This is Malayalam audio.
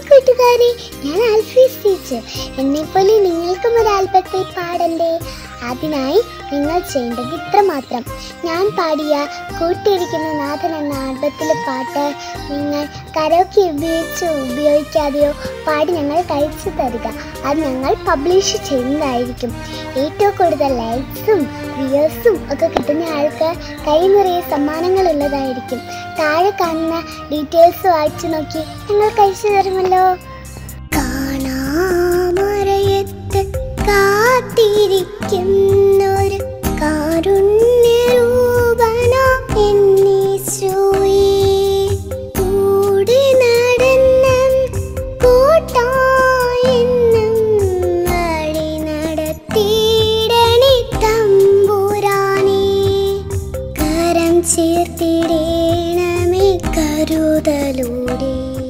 കൂട്ടുകാരെ ഞാൻ ആൽഫീസ് ടീച്ചർ എന്നെപ്പോലെ നിങ്ങൾക്കും ഒരു ആൽബത്തിൽ പാടണ്ടേ അതിനായി നിങ്ങൾ ചെയ്യേണ്ടത് ഇത്രമാത്രം ഞാൻ പാടിയ കൂട്ടിയിരിക്കുന്ന നാഥൻ എന്ന ആൽബത്തിലെ പാട്ട് നിങ്ങൾ കരോക്കെ ഉപയോഗിച്ചോ ഉപയോഗിക്കാതെയോ പാടി ഞങ്ങൾ കഴിച്ചു തരിക അത് ഞങ്ങൾ പബ്ലിഷ് ചെയ്യുന്നതായിരിക്കും ഏറ്റവും കൂടുതൽ ലൈക്സും വ്യൂസും ഒക്കെ കിട്ടുന്ന ആൾക്ക് കൈ നിറയെ സമ്മാനങ്ങൾ ഉള്ളതായിരിക്കും താഴെ കാണുന്ന ഡീറ്റെയിൽസ് വായിച്ചു നോക്കി ഞങ്ങൾ കഴിച്ചു തരുമല്ലോ കാണാമറയത്ത് കാത്തിരിക്കുന്നൊരു കാരുണ്യരൂപന എന്നീശോയേ കൂടെ നടന്നും കൂട്ടായെന്നും വഴി നടത്തിയിടണി തമ്പുരാനേ കരം ചേർത്തിടേണമേ കരുതലൂടെ